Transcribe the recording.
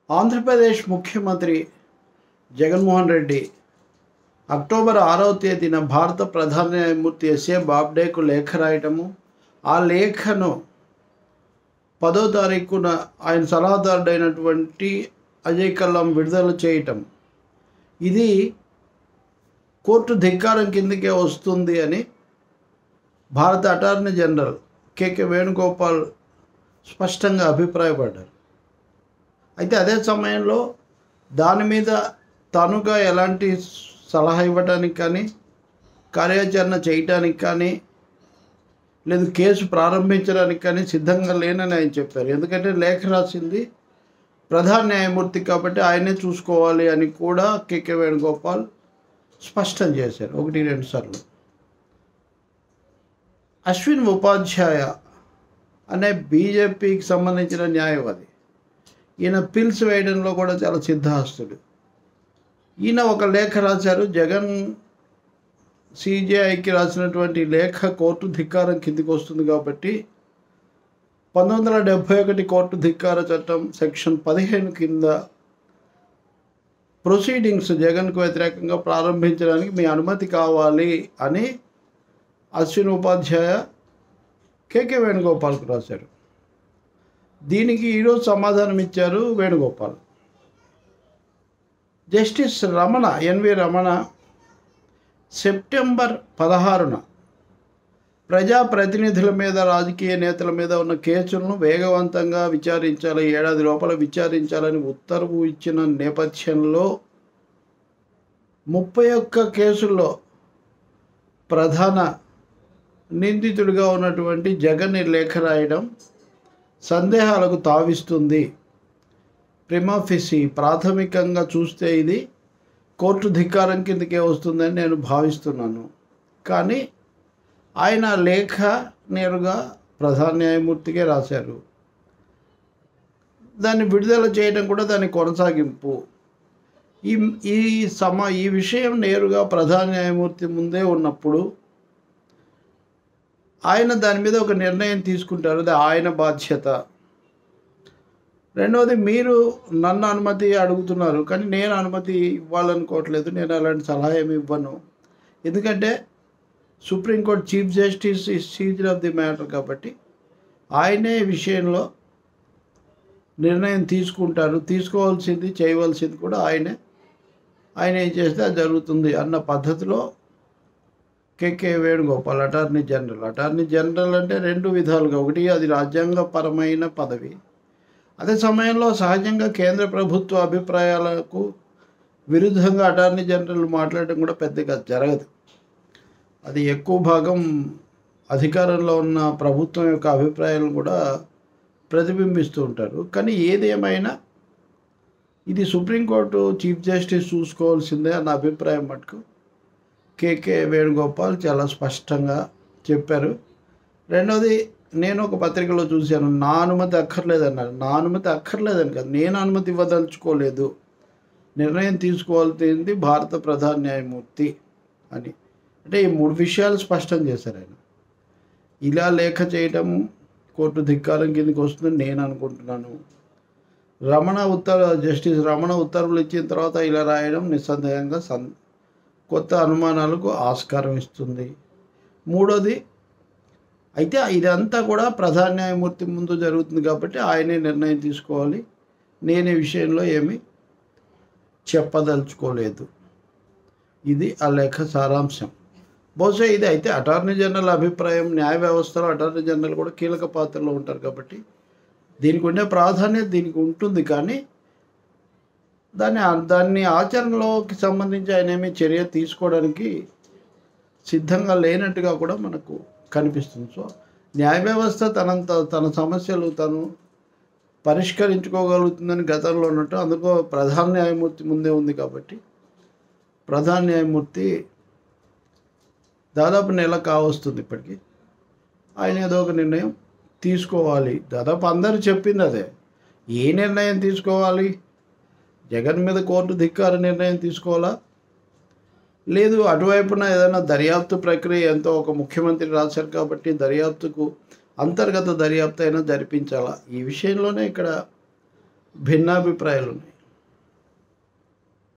ఆంధ్రప్రదేశ్ ముఖ్యమంత్రి జగన్మోహన్ రెడ్డి అక్టోబర్ ఆరవ తేదీన భారత ప్రధాన న్యాయమూర్తి ఎస్ఏ బాబ్డేకు లేఖ రాయటము ఆ లేఖను పదో తారీఖున ఆయన సలహాదారుడైనటువంటి అజయ్ కల్లం విడుదల చేయటం ఇది కోర్టు ధిక్కారం కిందకే వస్తుంది అని భారత అటార్నీ జనరల్ కేకే వేణుగోపాల్ స్పష్టంగా అభిప్రాయపడ్డారు అయితే అదే సమయంలో దాని మీద తనుగా ఎలాంటి సలహా ఇవ్వడానికి కానీ కార్యాచరణ చేయటానికి కానీ లేదు కేసు ప్రారంభించడానికి కానీ సిద్ధంగా లేనని ఆయన చెప్పారు ఎందుకంటే లేఖ రాసింది ప్రధాన న్యాయమూర్తి కాబట్టి ఆయనే చూసుకోవాలి అని కూడా కేకే వేణుగోపాల్ స్పష్టం చేశారు ఒకటి రెండు సార్లు అశ్విన్ ఉపాధ్యాయ అనే బీజేపీకి సంబంధించిన న్యాయవాది ఈయన పిల్స్ వేయడంలో కూడా చాలా సిద్ధహస్తుడు ఈయన ఒక లేఖ రాశారు జగన్ సిజేఐకి రాసినటువంటి లేఖ కోర్టు ధిక్కారం కిందికి వస్తుంది కాబట్టి పంతొమ్మిది వందల డెబ్భై ఒకటి కోర్టు ధిక్కార చట్టం సెక్షన్ పదిహేను కింద ప్రొసీడింగ్స్ జగన్కు వ్యతిరేకంగా ప్రారంభించడానికి మీ అనుమతి కావాలి అని అశ్విన్ ఉపాధ్యాయ కేకే వేణుగోపాల్కు రాశారు దీనికి ఈరోజు సమాధానం ఇచ్చారు Venugopal justice Ramana N V Ramana September పదహారున ప్రజాప్రతినిధుల మీద రాజకీయ నేతల మీద ఉన్న కేసులను వేగవంతంగా విచారించాలి ఏడాది లోపల విచారించాలని ఉత్తర్వు ఇచ్చిన నేపథ్యంలో ముప్పై ఒక్క కేసుల్లో ప్రధాన నిందితుడిగా ఉన్నటువంటి జగన్ లేఖ రాయడం సందేహాలకు తావిస్తుంది ప్రిమాఫిసి ప్రాథమికంగా చూస్తే ఇది కోర్టు ధిక్కారం కిందకే వస్తుందని నేను భావిస్తున్నాను కానీ ఆయన లేఖ నేరుగా ప్రధాన న్యాయమూర్తికే రాశారు దాన్ని విడుదల చేయడం కూడా దాని కొనసాగింపు ఈ ఈ సమ ఈ విషయం నేరుగా ప్రధాన న్యాయమూర్తి ముందే ఉన్నప్పుడు ఆయన దాని మీద ఒక నిర్ణయం తీసుకుంటారు అది ఆయన బాధ్యత రెండవది మీరు నన్ను అనుమతి అడుగుతున్నారు కానీ నేను అనుమతి ఇవ్వాలనుకోవట్లేదు నేను అలాంటి సలహా ఏమి ఇవ్వను ఎందుకంటే సుప్రీంకోర్టు చీఫ్ జస్టిస్ ఈ సీజర్ ఆఫ్ ది మ్యాటర్ కాబట్టి ఆయనే ఈ విషయంలో నిర్ణయం తీసుకుంటారు తీసుకోవాల్సింది చేయవలసింది కూడా ఆయనే ఆయన ఏం చేస్తే అది జరుగుతుంది అన్న పద్ధతిలో K K Venugopal attorney general attorney general అంటే రెండు విధాలుగా ఒకటి అది రాజ్యాంగపరమైన పదవి అదే సమయంలో సహజంగా కేంద్ర ప్రభుత్వ అభిప్రాయాలకు విరుద్ధంగా అటార్నీ జనరల్ మాట్లాడడం కూడా పెద్దగా జరగదు అది ఎక్కువ భాగం అధికారంలో ఉన్న ప్రభుత్వం యొక్క అభిప్రాయాలను కూడా ప్రతిబింబిస్తూ ఉంటారు కానీ ఏదేమైనా ఇది సుప్రీంకోర్టు చీఫ్ జస్టిస్ చూసుకోవాల్సిందే అన్న అభిప్రాయం మటుకు కేకే వేణుగోపాల్ చాలా స్పష్టంగా చెప్పారు రెండవది నేను ఒక పత్రికలో చూశాను నా అనుమతి అక్కర్లేదన్నారు నా అనుమతి అక్కర్లేదని కాదు నేను అనుమతి ఇవ్వదలుచుకోలేదు నిర్ణయం తీసుకోవాల్సింది భారత ప్రధాన న్యాయమూర్తి అని అంటే ఈ మూడు విషయాలు స్పష్టం చేశారు ఆయన ఇలా లేఖ చేయటం కోర్టు ధిక్కారం కిందకి వస్తుందని నేను అనుకుంటున్నాను రమణ ఉత్తర్వు జస్టిస్ రమణ ఉత్తర్వులు ఇచ్చిన తర్వాత ఇలా రాయడం నిస్సందేహంగా సం కొత్త అనుమానాలకు ఆస్కారం ఇస్తుంది మూడోది అయితే ఇదంతా కూడా ప్రధాన న్యాయమూర్తి ముందు జరుగుతుంది కాబట్టి ఆయనే నిర్ణయం తీసుకోవాలి నేను ఈ విషయంలో ఏమీ చెప్పదలుచుకోలేదు ఇది ఆ లేఖ సారాంశం బహుశా ఇది అయితే అటార్నీ జనరల్ అభిప్రాయం న్యాయ వ్యవస్థలో అటార్నీ జనరల్ కూడా కీలక పాత్రలో ఉంటారు కాబట్టి దీనికి ఉండే ప్రాధాన్యత దీనికి ఉంటుంది కానీ దాన్ని దాన్ని ఆచరణలోకి సంబంధించి ఆయన ఏమీ చర్య తీసుకోవడానికి సిద్ధంగా లేనట్టుగా కూడా మనకు కనిపిస్తుంది సో న్యాయ వ్యవస్థ తనంత తన సమస్యలు తను పరిష్కరించుకోగలుగుతుందని గతంలో ఉన్నట్టు అందుకో ప్రధాన న్యాయమూర్తి ముందే ఉంది కాబట్టి ప్రధాన న్యాయమూర్తి దాదాపు నెల కావస్తుంది ఇప్పటికీ ఆయన ఏదో ఒక నిర్ణయం తీసుకోవాలి దాదాపు అందరూ చెప్పింది అదే ఏ నిర్ణయం తీసుకోవాలి జగన్ మీద కోర్టు ధిక్కార నిర్ణయం తీసుకోవాలా లేదు అటువైపున ఏదైనా దర్యాప్తు ప్రక్రియ ఎంతో ఒక ముఖ్యమంత్రి రాశారు కాబట్టి దర్యాప్తుకు అంతర్గత దర్యాప్తు అయినా జరిపించాలా ఈ విషయంలోనే ఇక్కడ భిన్నాభిప్రాయాలు ఉన్నాయి